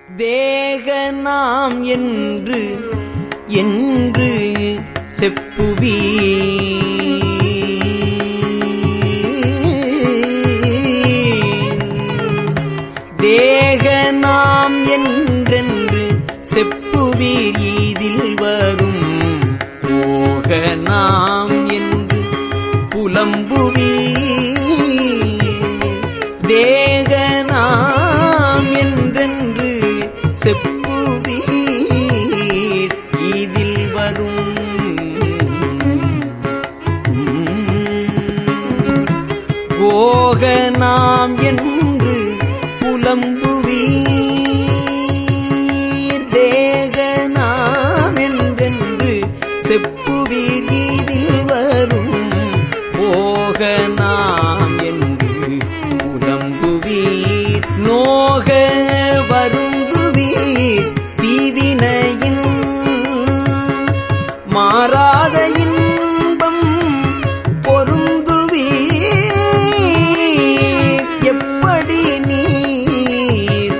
தேக நாம் என்று என்று செப்புவி தேக நாம் என்றென்று செப்புவீர் இதில் வரும் போக நாம் என்று புலம்புவீர் தேக நாம் என்றென்று செப்புவீர் இதில் வரும் போக நாம் என்று புலம்புவீர் தேக நாம் என்றென்று செப்புவீர் இதில் வரும் போக நாம் என்று புலம்புவீர் நோக வருந்துவீர் தீவினையின் மாறாத இன்பம் பொருந்துவீர் எப்படி நீர்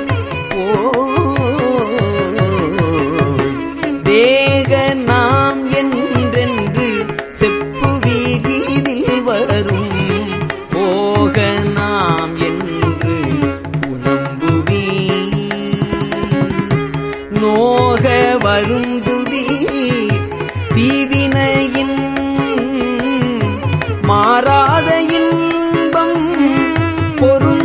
போய் தேக நாம் என்றென்று செப்புவீர் இதில் வரும் போக நாம் என்று புலம்புவீர் நோக வருந்துவீர் தீவினையின் மாறாத இன்பம் பொருந்துவீர்